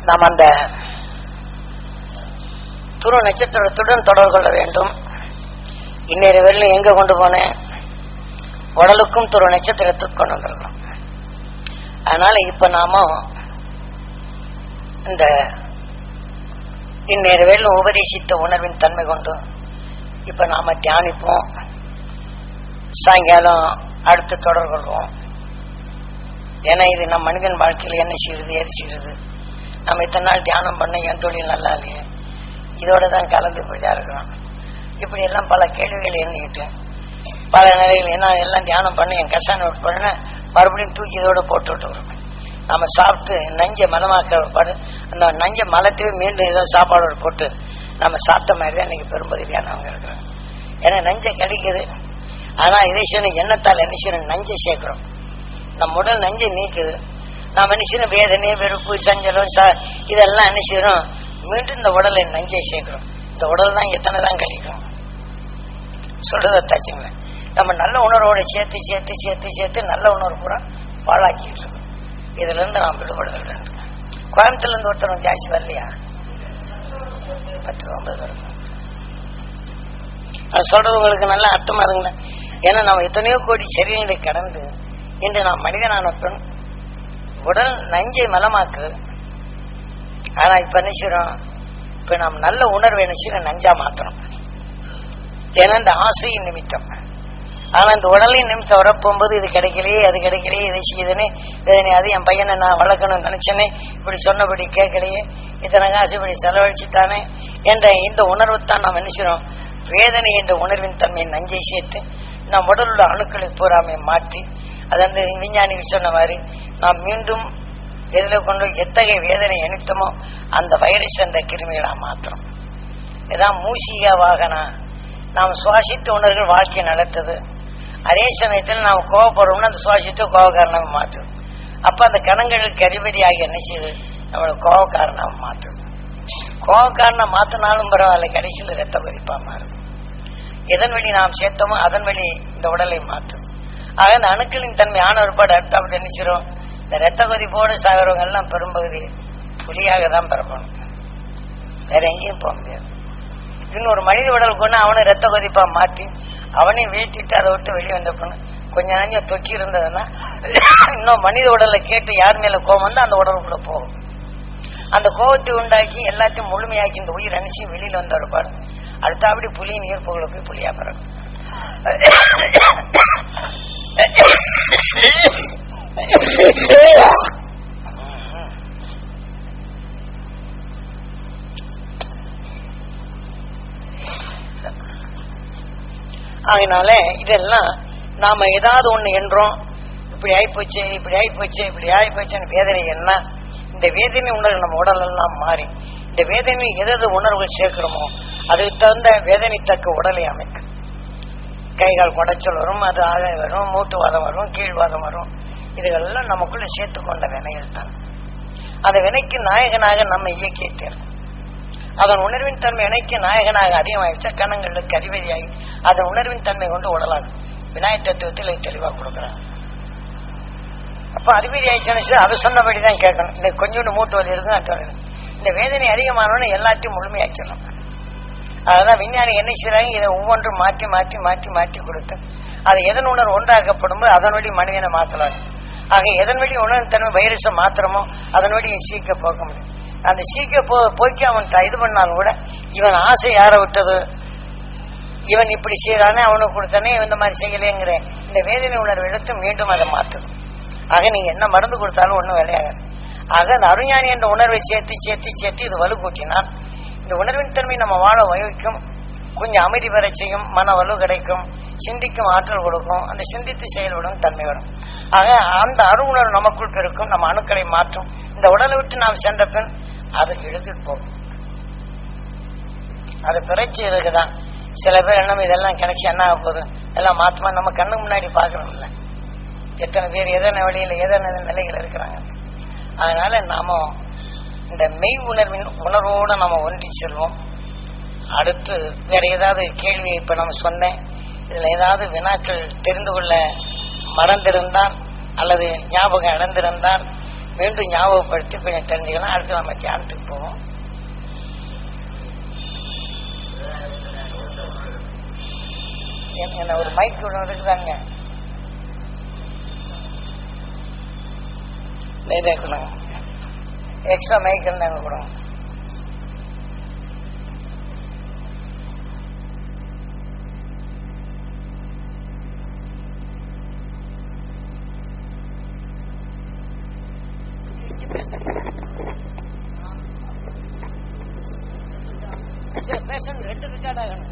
நாம் அந்த துரு நட்சத்திரத்துடன் தொடர்பு கொள்ள வேண்டும் இன்னொரு வெள்ளம் எங்க கொண்டு போனேன் உடலுக்கும் துரு நட்சத்திரத்துக்கு கொண்டு வந்துடணும் அதனால இப்ப நாம இந்த இந்நேர வெள்ளம் உபதேசித்த உணர்வின் தன்மை கொண்டு இப்ப நாம தியானிப்போம் சாயங்காலம் அடுத்து தொடர்பு கொள்வோம் ஏன்னா இது நம் மனிதன் வாழ்க்கையில் என்ன செய்யுது ஏது செய்யுது நம்ம இத்தனை நாள் தியானம் பண்ண என் தொழில் நல்லா இல்லையே இதோட தான் கலந்து இப்படிதான் இருக்கிறோம் இப்படி எல்லாம் பல கேள்விகள் எண்ணிக்கிட்டு பல நிலைகள் என்ன எல்லாம் தியானம் பண்ணி என் கஷான பண்ண மறுபடியும் தூக்கி இதோட போட்டு விட்டு வருவேன் நம்ம சாப்பிட்டு நஞ்சை மலமாக்க பாடு அந்த நஞ்சை மலத்தையே மீண்டும் ஏதோ சாப்பாடோட போட்டு நம்ம சாப்பிட்ட மாதிரி தான் இன்னைக்கு பெரும்பகுதியானவங்க இருக்கிறோம் ஏன்னா நஞ்சை கிடைக்குது ஆனா இதை சொன்ன எண்ணத்தால் என்ன செய்யணும் நஞ்சை சேர்க்கிறோம் நம்ம உடல் நஞ்சை நீக்குது நாம் என்ன செய்யணும் வேதனை வெறுப்பு சஞ்சலம் ச இதெல்லாம் என்ன செய்யறோம் மீண்டும் இந்த உடலை நஞ்சை சேர்க்கிறோம் இந்த உடல் தான் எத்தனை தான் கழிக்கும் சொல்றத தாச்சுங்களேன் நம்ம நல்ல உணர்வோட சேர்த்து சேர்த்து சேர்த்து சேர்த்து நல்ல உணர்வு பூரா பாழாக்கிட்டு இருக்கோம் இதுல இருந்து நாம் விடுபடுதல் வேண்டும் கோயம்புத்தூர்ல இருந்து ஒருத்தர் ஜாஸ்தி வரலையா பத்து ரூபா ஐம்பது பேர் அது சொல்றது உங்களுக்கு நல்ல அர்த்தமா இருங்களா ஏன்னா நம்ம எத்தனையோ கோடி சரீரங்களை கடந்து இன்று நாம் மனிதனான பெண் உடல் நஞ்சை மலமாக்குது ஆனா இப்ப என்ன செய்யறோம் இப்ப நாம் நல்ல உணர்வு என்ன செய்யறோம் நஞ்சா மாத்துறோம் ஏன்னா இந்த ஆசையின் நிமித்தம் ஆனா இந்த உடலின் நிமித்தம் வரப்போகும்போது இது கிடைக்கலையே அது கிடைக்கலையே இதை செய்யுதுன்னு இதனை அது என் பையனை நான் வளர்க்கணும்னு நினைச்சேனே இப்படி சொன்னபடி கேட்கலையே இத்தனை காசு இப்படி செலவழிச்சுட்டானே என்ற இந்த உணர்வு தான் நாம் என்ன செய்யறோம் வேதனை என்ற உணர்வின் தன்மையை நஞ்சை சேர்த்து நம் உடல் உள்ள அணுக்களை பூராமை மாற்றி அது அந்த விஞ்ஞானிகள் சொன்ன மாதிரி நாம் மீண்டும் எதுல கொண்டு எத்தகைய வேதனை அணித்தமோ அந்த வைரஸ் என்ற கிருமிகளை மாத்திரம் இதான் மூசியா வாகனா நாம் சுவாசித்த உணர்வுகள் வாழ்க்கை நடத்துது அதே சமயத்தில் நாம் கோவப்படுறோம்னா அந்த சுவாசித்த கோவ காரணம் மாற்றுது அப்ப அந்த கணங்களுக்கு அதிபதியாகி என்ன செய்யுது நம்மளுக்கு கோவ காரணம் மாற்றுது கோவ காரணம் மாத்தினாலும் பரவாயில்ல கடைசியில் ரத்த கொதிப்பா மாறுது எதன் வழி நாம் சேர்த்தோமோ அதன் வழி இந்த உடலை மாற்றுது ஆக இந்த அணுக்களின் தன்மை ஆன ஒருபாடு அடுத்த அப்படி நினைச்சிரும் இந்த ரத்த கொதிப்போடு சாகிறவங்க எல்லாம் பெரும்பகுதி புலியாக தான் பிறக்கணும் வேற எங்கேயும் போக முடியாது இன்னொரு மனித உடல் கொண்டு அவனை ரத்த கொதிப்பா மாற்றி அவனையும் வீழ்த்திட்டு அதை விட்டு வெளியே வந்த பொண்ணு கொஞ்ச நேரம் தொக்கி இருந்ததுன்னா இன்னும் மனித உடலை கேட்டு யார் மேல கோபம் வந்து அந்த உடலுக்குள்ள போகும் அந்த கோபத்தை உண்டாக்கி எல்லாத்தையும் முழுமையாக்கி இந்த உயிர் அணிச்சு வெளியில வந்த ஒரு பாடு அடுத்தபடி புலியின் ஈர்ப்புகளை போய் புலியா பிறக்கும் அதனால இதெல்லாம் நாம ஏதாவது ஒண்ணு என்றோம் இப்படி ஆயிப்போச்சு இப்படி ஆயிப்போச்சு இப்படி ஆயிப்போச்சுன்னு வேதனை என்ன இந்த வேதனை உணர்வு நம்ம உடல் எல்லாம் மாறி இந்த வேதனை எதாவது உணர்வுகள் சேர்க்கிறோமோ அதுக்கு தகுந்த வேதனை தக்க உடலை அமைக்கும் கை கால் குடைச்சல் வரும் அது ஆதாயம் வரும் மூட்டுவாதம் வரும் கீழ்வாதம் வரும் இதுகளெல்லாம் நமக்குள்ள சேர்த்து கொண்ட வினைகள் தான் அந்த வினைக்கு நாயகனாக நம்ம இயக்கிட்டார் அதன் உணர்வின் தன்மை இணைக்கு நாயகனாக அதிகமாகிச்சா கணங்களுக்கு அதிபதியாகி அதன் உணர்வின் தன்மை கொண்டு உடலாகும் விநாயக தத்துவத்தில் இது தெளிவாக கொடுக்குறாங்க அப்ப அதிபதி ஆயிடுச்சுன்னு அது சொன்னபடிதான் கேட்கணும் இந்த கொஞ்சோண்டு மூட்டு வலி இருக்கு அது வலி. இந்த வேதனை அதிகமானோன்னு எல்லாத்தையும் முழுமையாக்கிடணும் அதான் விஞ்ஞானி என்ன செய்றாங்க இதை ஒவ்வொன்றும் மாற்றி மாற்றி மாற்றி மாற்றி கொடுத்து அது எதன் உணர்வு ஒன்றாக்கப்படும் போது அதன் வழி மனிதனை மாற்றலாம் ஆக எதன் வழி உணர்வு தன்மை வைரஸை மாத்திரமோ அதன் வழி சீக்க போக்க முடியும் அந்த சீக்க போ போக்கி அவன் த- இது பண்ணாலும் கூட இவன் ஆசை யார விட்டது இவன் இப்படி செய்யறானே அவனுக்கு கொடுத்தானே இவன் இந்த மாதிரி செய்யலைங்கிற இந்த வேதனை உணர்வு எடுத்து மீண்டும் அதை மாற்றுது ஆக நீங்க என்ன மருந்து கொடுத்தாலும் ஒன்றும் விளையாகாது ஆக அந்த அருஞானி என்ற உணர்வை சேர்த்து சேர்த்து சேர்த்து இது வலு கூட்டினால் இந்த உணர்வின் தன்மை நம்ம வாழ வகிக்கும் கொஞ்சம் அமைதி பெற செய்யும் மன வலு கிடைக்கும் சிந்திக்கும் ஆற்றல் கொடுக்கும் அந்த சிந்தித்து செயல்படும் தன்மை வரும் ஆக அந்த அரு உணர்வு நமக்குள் பெருக்கும் நம்ம அணுக்களை மாற்றும் இந்த உடலை விட்டு நாம் சென்ற பின் அது இழுத்துட்டு போகும் அது பிறச்சி இருக்குதான் சில பேர் என்ன இதெல்லாம் கிடைச்சி என்ன ஆக போகுது எல்லாம் மாத்தமா நம்ம கண்ணு முன்னாடி பாக்குறோம்ல எத்தனை பேர் எதன வழியில எதன நிலைகள் இருக்கிறாங்க அதனால நாம இந்த மெய் உணர்வின் உணர்வோடு நம்ம ஒன்றி செல்வோம் அடுத்து வேற ஏதாவது கேள்வி இப்ப நம்ம சொன்னேன் இதுல ஏதாவது வினாக்கள் தெரிந்து கொள்ள மறந்திருந்தால் அல்லது ஞாபகம் இழந்திருந்தால் மீண்டும் ஞாபகப்படுத்தி கொஞ்சம் தெரிஞ்சுக்கலாம் அடுத்து நம்ம தியானத்துக்கு போவோம் என்ன ஒரு மைக் ஒன்று இருக்குதாங்க இருக்கணும் எக்ஸ்ட்ரா மைக் இருந்தாங்க கூட பேசணும் ரெண்டு ரெக்கார்ட் ஆகணும்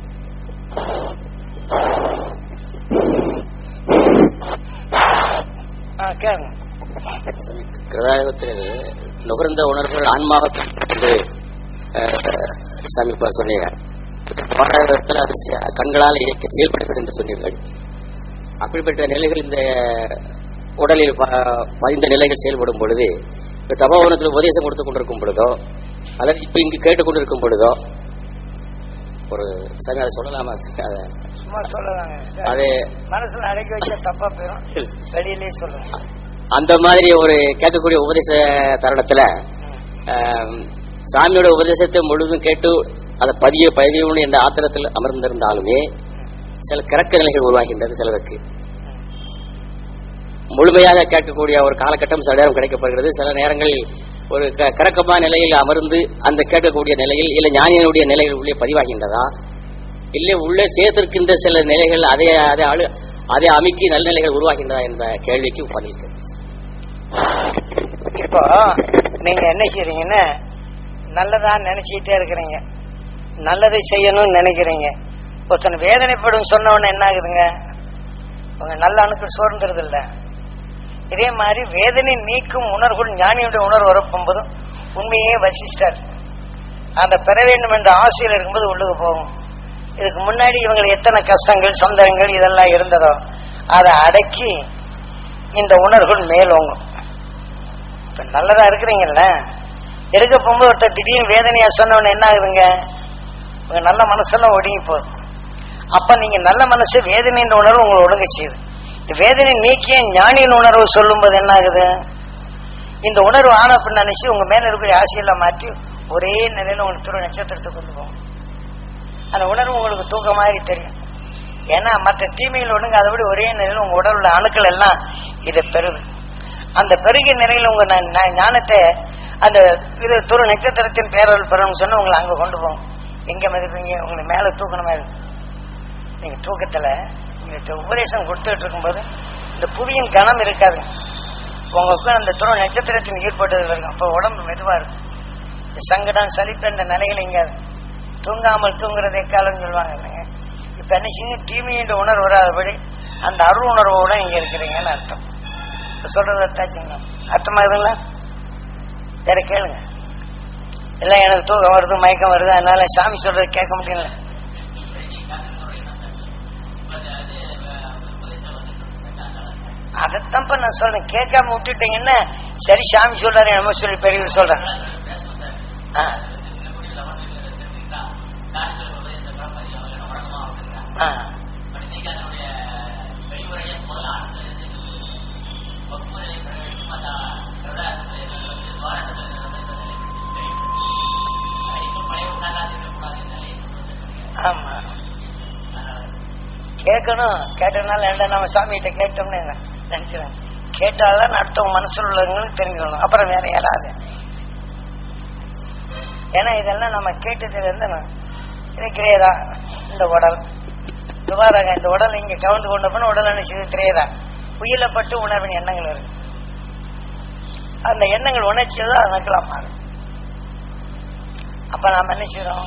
ஆ கேளுங்க கிருதாயுகத்தில் நுகர்ந்த உணர்வுகள் ஆன்மாவை என்று சாமி இப்ப சொன்னீங்க போராட்டத்தில் அது செ- கண்களால் இயக்க செயல்படுகிறது என்று சொன்னீர்கள் அப்படிப்பட்ட நிலைகள் இந்த உடலில் ப- பதிந்த நிலைகள் செயல்படும் பொழுது இந்த தபோவனத்தில் உபதேசம் கொடுத்து கொண்டிருக்கும் பொழுதோ அல்லது இப்ப இங்கு கேட்டுக்கொண்டிருக்கும் பொழுதோ ஒரு சாமி அதை சொல்லலாமா அதை சும்மா சொல்லலாங்க அது மனசுல அடக்கி வச்சா தப்பா போயிடும் வெளியிலேயே சொல்லுங்க அந்த மாதிரி ஒரு கேட்கக்கூடிய உபதேச தருணத்துல ஆம், சாமியோட உபதேசத்தை முழுதும் கேட்டு அதை பதிய பதியணும் என்ற ஆத்திரத்தில் அமர்ந்திருந்தாலுமே சில கிறக்க நிலைகள் உருவாகின்றது சிலருக்கு முழுமையாக கேட்கக்கூடிய ஒரு காலகட்டம் சில நேரம் கிடைக்கப்படுகிறது சில நேரங்களில் ஒரு க- கிறக்கமான நிலையில் அமர்ந்து அந்த கேட்கக்கூடிய நிலையில் இல்லை ஞானியனுடைய நிலையில் உள்ளே பதிவாகின்றதா இல்லை உள்ளே சேர்த்திருக்கின்ற சில நிலைகள் அதை அதை அழு அதை அமுக்கி நல்ல நிலைகள் உருவாகின்றதா என்ற கேள்விக்கு பதில் கேட்கிறேன். இப்போ நீங்க என்ன செய்றீங்கன்னா நல்லதா நினைச்சிட்டே இருக்கிறீங்க நல்லதை செய்யணும்னு நினைக்கிறீங்க ஒருத்தன் வேதனைப்படும் சொன்ன உடனே என்ன ஆகுதுங்க உங்க நல்ல அணுக்கள் சோர்ந்துருது இல்ல இதே மாதிரி வேதனை நீக்கும் உணர்வுகள் ஞானியுடைய உணர்வு வரப்பும் போதும் உண்மையே வசிஷ்டர் அந்த பெற வேண்டும் என்ற ஆசையில் இருக்கும்போது உள்ளுக்கு போகும் இதுக்கு முன்னாடி இவங்களுக்கு எத்தனை கஷ்டங்கள் சொந்தங்கள் இதெல்லாம் இருந்ததோ அதை அடக்கி இந்த உணர்வுகள் மேலோங்கும் இப்ப நல்லதா இருக்கிறீங்கல்ல இருக்க போகும்போது ஒருத்தர் திடீர்னு வேதனையா சொன்னவன என்ன ஆகுதுங்க உங்க நல்ல மனசெல்லாம் ஒடுங்கி போகுது அப்ப நீங்க நல்ல மனசு வேதனைன்ற உணர்வு உங்களை ஒடுங்க செய்யுது இந்த வேதனை நீக்கிய ஞானியின் உணர்வு சொல்லும்போது என்ன ஆகுது இந்த உணர்வு ஆன அப்படின்னு நினைச்சு உங்க மேல இருக்கிற ஆசையெல்லாம் மாற்றி ஒரே நிலையில உங்களுக்கு துரு நட்சத்திரத்தை கொண்டு போகும் அந்த உணர்வு உங்களுக்கு தூக்க மாதிரி தெரியும் ஏன்னா மற்ற தீமையில் ஒண்ணுங்க அதை விட ஒரே நிலையில உங்க உடல் உள்ள அணுக்கள் எல்லாம் இதை பெறுது அந்த பெருகிய நிலையில உங்க ந- ந- ஞானத்தை அந்த இது துரு நட்சத்திரத்தின் பேரல் பெறணும்னு சொன்னா உங்களை அங்க கொண்டு போகும் எங்க மதிப்பீங்க உங்களை மேல தூக்கணுமா இருக்கு நீங்க தூக்கத்துல நீங்க இந்த உபதேசம் கொடுத்துட்டு இருக்கும்போது இந்த புவியின் கணம் இருக்காது உங்களுக்கு அந்த துரு நட்சத்திரத்தின் ஈடுபட்டதுல இருக்கும் அப்போ உடம்பு மெதுவா இருக்கும் இந்த சங்கடம் சலிப்பு என்ற நிலையில இங்க தூங்காமல் தூங்குறது எக்காலம் சொல்லுவாங்க இல்லைங்க இப்ப என்ன செய்யுங்க தீமையின் உணர்வு வராதபடி அந்த அருள் உணர்வோட இங்க இருக்கிறீங்கன்னு அர்த்தம் இப்ப சொல்றது அர்த்தாச்சுங்களா அர்த்தமாகுதுங்களா வேற கேளுங்க இல்ல எனக்கு தூக்கம் வருது மயக்கம் வருது அதனால சாமி சொல்றது கேட்க முடியல அதைத்தான்ப்ப நான் சொல்றேன் கேட்காம விட்டுட்டீங்கன்னா சரி சாமி சொல்றாரு நம்ம சொல்லி பெரியவர் சொல்றேன் ஆ. ஆ. ஆமா கேட்கணும் கேட்டனால என்ன நம்ம சாமிகிட்ட கேட்டோம்னு நினைக்கிறேன் கேட்டால்தான் அடுத்தவங்க மனசுல உள்ளவங்களுக்கு தெரிஞ்சுக்கணும் அப்புறம் வேற யாராவது ஏன்னா இதெல்லாம் நம்ம கேட்டதுல இருந்து நான் இது கிரேதா இந்த உடல் துவாரக இந்த உடல் இங்க கவுந்து கொண்ட பண்ண உடல் நினைச்சது கிரேதா உயிலப்பட்டு உணர்வின் எண்ணங்கள் வருது அந்த எண்ணங்கள் உணர்ச்சியதான் அணுக்கலாம் மாறும் அப்ப நாம என்ன செய்றோம்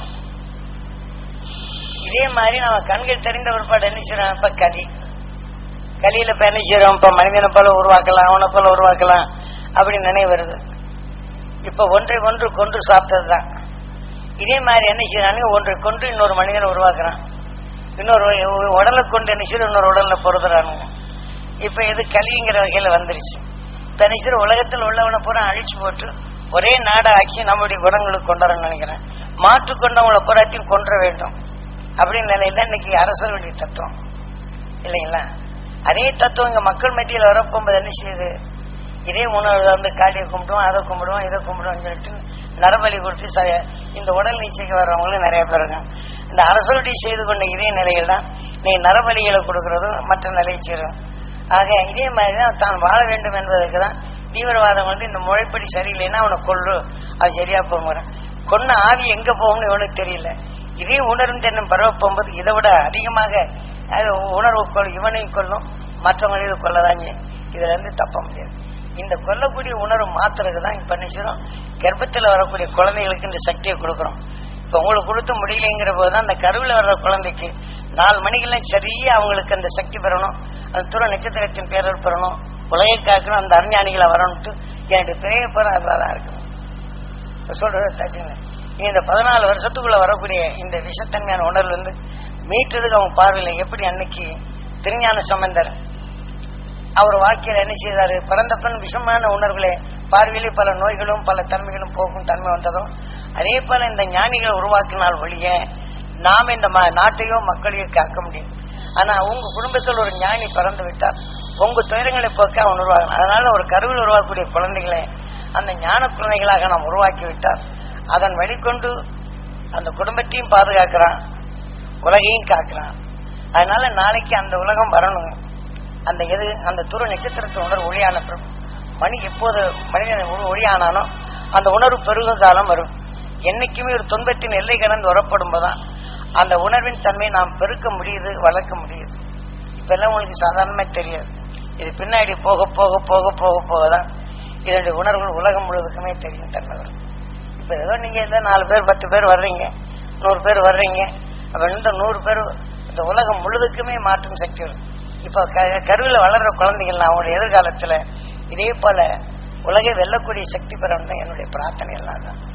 இதே மாதிரி நம்ம கண்கள் தெரிந்த ஒருபாடு என்ன செய்யறோம் இப்ப களி களியில இப்ப என்ன செய்யறோம் இப்ப மனிதனை போல உருவாக்கலாம் அவனை போல உருவாக்கலாம் அப்படின்னு நினைவு வருது இப்ப ஒன்றை ஒன்று கொன்று சாப்பிட்டதுதான் இதே மாதிரி என்ன செய்யறாங்க ஒன்றை கொண்டு இன்னொரு மனிதனை உருவாக்குறான் இன்னொரு உ- உடலை கொண்டு என்ன செய்யற இன்னொரு உடல்ல பொறுத்துறானுங்க இப்ப இது களிங்கிற வகையில வந்துருச்சு இப்ப என்ன செய்யற உலகத்தில் உள்ளவனை பூரா அழிச்சு போட்டு ஒரே நாடா ஆக்கி நம்முடைய குணங்களுக்கு கொண்டாடணும்னு நினைக்கிறேன் மாற்று கொண்டவங்களை புறத்தையும் கொன்ற வேண்டும் அப்படின்னு நிலையில இன்னைக்கு அரசர்களுடைய தத்துவம் இல்லைங்களா அதே தத்துவம் இங்க மக்கள் மத்தியில் வரப்போகும்போது என்ன செய்யுது இதே உணர்வு வந்து காளியை கும்பிடுவோம் அதை கும்பிடுவோம் இதை கும்பிடுவோம் சொல்லிட்டு நரபலி கொடுத்து ச- இந்த உடல் நீச்சைக்கு வர்றவங்களும் நிறைய பேர் இருக்காங்க இந்த அரசுடைய செய்து கொண்ட இதே நிலையில் தான் நீ நரபலிகளை கொடுக்கறதும் மற்ற நிலையை சேரும் ஆக இதே மாதிரி தான் தான் வாழ வேண்டும் என்பதற்கு தான் தீவிரவாதம் வந்து இந்த முறைப்படி சரியில்லைன்னா அவனை கொல்லு அது சரியா போங்கிறான் கொன்ன ஆவி எங்க போகும்னு இவனுக்கு தெரியல இதே உணர்வு தென்னும் பரவ போகும்போது இதை விட அதிகமாக அது உணர்வு கொள் இவனையும் கொல்லும் மற்றவங்களையும் கொள்ளதான் செய்யும். இதுல இருந்து தப்ப முடியாது இந்த கொல்லக்கூடிய உணர்வு மாத்துறதுக்கு தான் இப்ப நினைச்சிடும் கர்ப்பத்தில் வரக்கூடிய குழந்தைகளுக்கு இந்த சக்தியை கொடுக்குறோம் இப்ப உங்களுக்கு கொடுத்து முடியலைங்கிற போது தான் அந்த கருவில் வர்ற குழந்தைக்கு நாலு மணிக்கெல்லாம் சரியா அவங்களுக்கு அந்த சக்தி பெறணும் அந்த துற நட்சத்திரத்தின் பேரர் பெறணும் உலகை காக்கணும் அந்த அறிஞானிகளை வரணும்ட்டு என்னுடைய பெரிய பேர் அதுதான் இருக்கணும் இப்ப சொல்றது தச்சுங்க நீ இந்த பதினாலு வருஷத்துக்குள்ள வரக்கூடிய இந்த விஷத்தன்மையான உணர்வு வந்து மீட்டதுக்கு அவங்க பார்வையில் எப்படி அன்னைக்கு திருஞான சம்பந்தர் அவர் வாழ்க்கையில என்ன செய்தாரு பிறந்த பெண் விஷமான உணர்வுகளே பார்வையிலே பல நோய்களும் பல தன்மைகளும் போக்கும் தன்மை வந்ததும் அதே போல இந்த ஞானிகளை உருவாக்கினால் ஒழிய நாம இந்த ம- நாட்டையோ மக்களையோ காக்க முடியும் ஆனா உங்க குடும்பத்தில் ஒரு ஞானி பிறந்து விட்டார் உங்க துயரங்களை போக்க அவன் உருவாகணும் அதனால ஒரு கருவில் உருவாக்கக்கூடிய குழந்தைகளை அந்த ஞான குழந்தைகளாக நாம் உருவாக்கி விட்டார் அதன் வழிகொண்டு அந்த குடும்பத்தையும் பாதுகாக்கிறான் உலகையும் காக்கிறான் அதனால நாளைக்கு அந்த உலகம் வரணும் அந்த எது அந்த துரு நட்சத்திரத்தை உணர்வு ஒளியான பிறகு மணி எப்போது மனிதன் ஒரு ஒளியானானோ அந்த உணர்வு பெருகும் காலம் வரும் என்னைக்குமே ஒரு துன்பத்தின் எல்லை கடந்து வரப்படும் போதுதான் அந்த உணர்வின் தன்மையை நாம் பெருக்க முடியுது வளர்க்க முடியுது இப்பெல்லாம் உங்களுக்கு சாதாரணமா தெரியாது இது பின்னாடி போக போக போக போக போக தான் இதனுடைய உணர்வுகள் உலகம் முழுவதுக்குமே தெரியும் தன்மை வரும் இப்ப ஏதோ நீங்க ஏதோ நாலு பேர் பத்து பேர் வர்றீங்க நூறு பேர் வர்றீங்க அப்ப இந்த நூறு பேர் இந்த உலகம் முழுதுக்குமே மாற்றும் சக்தி வருது இப்ப க- கருவில வளர்ற குழந்தைகள் அவங்களுடைய எதிர்காலத்துல இதே போல உலகை வெல்லக்கூடிய சக்தி பெறணும் தான் என்னுடைய பிரார்த்தனை எல்லாம் தான்